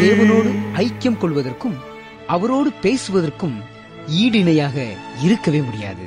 தேவனோடு ஐக்கியம் கொள்வதற்கும் அவரோடு பேசுவதற்கும் ஈடிணையாக இருக்கவே முடியாது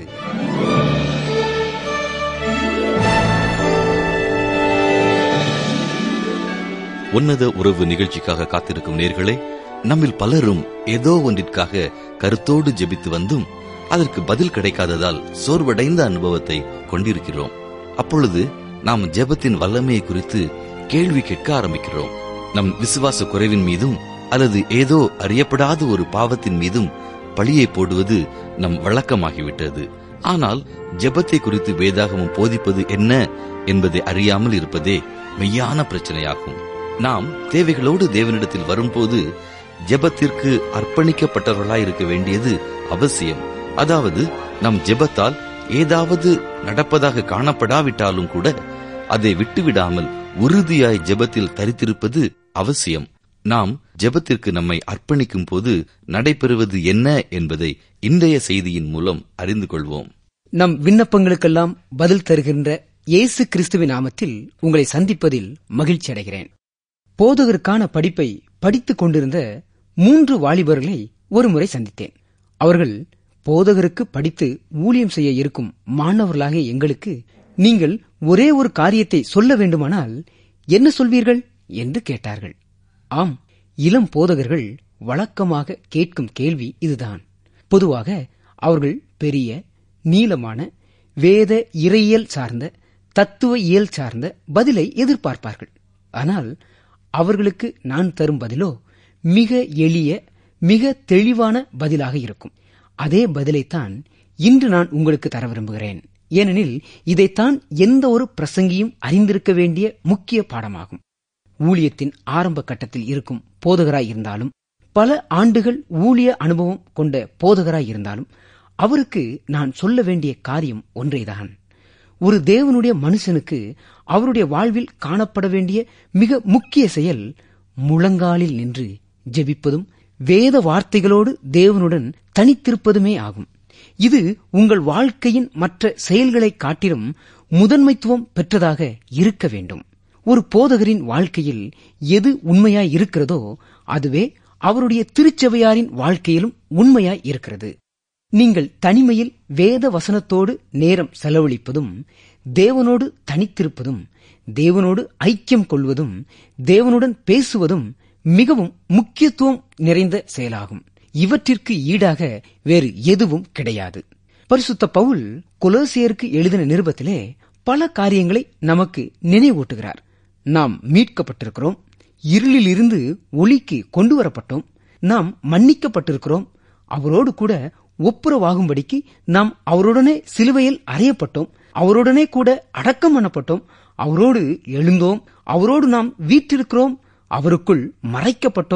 உன்னத உறவு நிகழ்ச்சிக்காக காத்திருக்கும் நேர்களே நம்மில் பலரும் ஏதோ ஒன்றிற்காக கருத்தோடு ஜெபித்து வந்தும் அதற்கு பதில் கிடைக்காததால் சோர்வடைந்த அனுபவத்தை கொண்டிருக்கிறோம் அப்பொழுது நாம் ஜெபத்தின் வல்லமையை குறித்து கேள்வி கேட்க ஆரம்பிக்கிறோம் நம் விசுவாச குறைவின் மீதும் அல்லது ஏதோ அறியப்படாத ஒரு பாவத்தின் மீதும் பழியை போடுவது நம் வழக்கமாகிவிட்டது ஆனால் ஜெபத்தை குறித்து வேதாகமம் போதிப்பது என்ன என்பதை அறியாமல் இருப்பதே மெய்யான பிரச்சனையாகும் நாம் தேவைகளோடு தேவனிடத்தில் வரும்போது ஜெபத்திற்கு அர்ப்பணிக்கப்பட்டவர்களாய் இருக்க வேண்டியது அவசியம் அதாவது நம் ஜெபத்தால் ஏதாவது நடப்பதாக காணப்படாவிட்டாலும் கூட அதை விட்டுவிடாமல் உறுதியாய் ஜெபத்தில் தரித்திருப்பது அவசியம் நாம் ஜெபத்திற்கு நம்மை அர்ப்பணிக்கும் போது நடைபெறுவது என்ன என்பதை இன்றைய செய்தியின் மூலம் அறிந்து கொள்வோம் நம் விண்ணப்பங்களுக்கெல்லாம் பதில் தருகின்ற இயேசு கிறிஸ்துவின் நாமத்தில் உங்களை சந்திப்பதில் மகிழ்ச்சி அடைகிறேன் போதகருக்கான படிப்பை படித்துக் கொண்டிருந்த மூன்று வாலிபர்களை ஒருமுறை சந்தித்தேன் அவர்கள் போதகருக்கு படித்து ஊழியம் செய்ய இருக்கும் மாணவர்களாகிய எங்களுக்கு நீங்கள் ஒரே ஒரு காரியத்தை சொல்ல வேண்டுமானால் என்ன சொல்வீர்கள் என்று கேட்டார்கள் ஆம் இளம் போதகர்கள் வழக்கமாக கேட்கும் கேள்வி இதுதான் பொதுவாக அவர்கள் பெரிய நீளமான வேத இறையியல் சார்ந்த தத்துவ இயல் சார்ந்த பதிலை எதிர்பார்ப்பார்கள் ஆனால் அவர்களுக்கு நான் தரும் பதிலோ மிக எளிய மிக தெளிவான பதிலாக இருக்கும் அதே பதிலைத்தான் இன்று நான் உங்களுக்கு தர விரும்புகிறேன் ஏனெனில் இதைத்தான் எந்த ஒரு பிரசங்கியும் அறிந்திருக்க வேண்டிய முக்கிய பாடமாகும் ஊழியத்தின் ஆரம்ப கட்டத்தில் இருக்கும் போதகராய் இருந்தாலும் பல ஆண்டுகள் ஊழிய அனுபவம் கொண்ட போதகராய் இருந்தாலும் அவருக்கு நான் சொல்ல வேண்டிய காரியம் ஒன்றேதான் ஒரு தேவனுடைய மனுஷனுக்கு அவருடைய வாழ்வில் காணப்பட வேண்டிய மிக முக்கிய செயல் முழங்காலில் நின்று ஜெபிப்பதும் வேத வார்த்தைகளோடு தேவனுடன் தனித்திருப்பதுமே ஆகும் இது உங்கள் வாழ்க்கையின் மற்ற செயல்களை காட்டிலும் முதன்மைத்துவம் பெற்றதாக இருக்க வேண்டும் ஒரு போதகரின் வாழ்க்கையில் எது உண்மையாய் இருக்கிறதோ அதுவே அவருடைய திருச்சபையாரின் வாழ்க்கையிலும் உண்மையாய் இருக்கிறது நீங்கள் தனிமையில் வேத வசனத்தோடு நேரம் செலவழிப்பதும் தேவனோடு தனித்திருப்பதும் தேவனோடு ஐக்கியம் கொள்வதும் தேவனுடன் பேசுவதும் மிகவும் முக்கியத்துவம் நிறைந்த செயலாகும் இவற்றிற்கு ஈடாக வேறு எதுவும் கிடையாது பரிசுத்த பவுல் கொலோசியருக்கு எழுதின நிருபத்திலே பல காரியங்களை நமக்கு நினைவூட்டுகிறார் நாம் மீட்கப்பட்டிருக்கிறோம் இருளில் இருந்து ஒளிக்கு கொண்டு வரப்பட்டோம் நாம் மன்னிக்கப்பட்டிருக்கிறோம் அவரோடு கூட ஒப்புரவாகும்படிக்கு நாம் அவருடனே சிலுவையில் அறையப்பட்டோம் அவருடனே கூட அடக்கம் பண்ணப்பட்டோம் அவரோடு எழுந்தோம் அவரோடு நாம் வீற்றிருக்கிறோம் அவருக்குள் மறைக்கப்பட்டோம்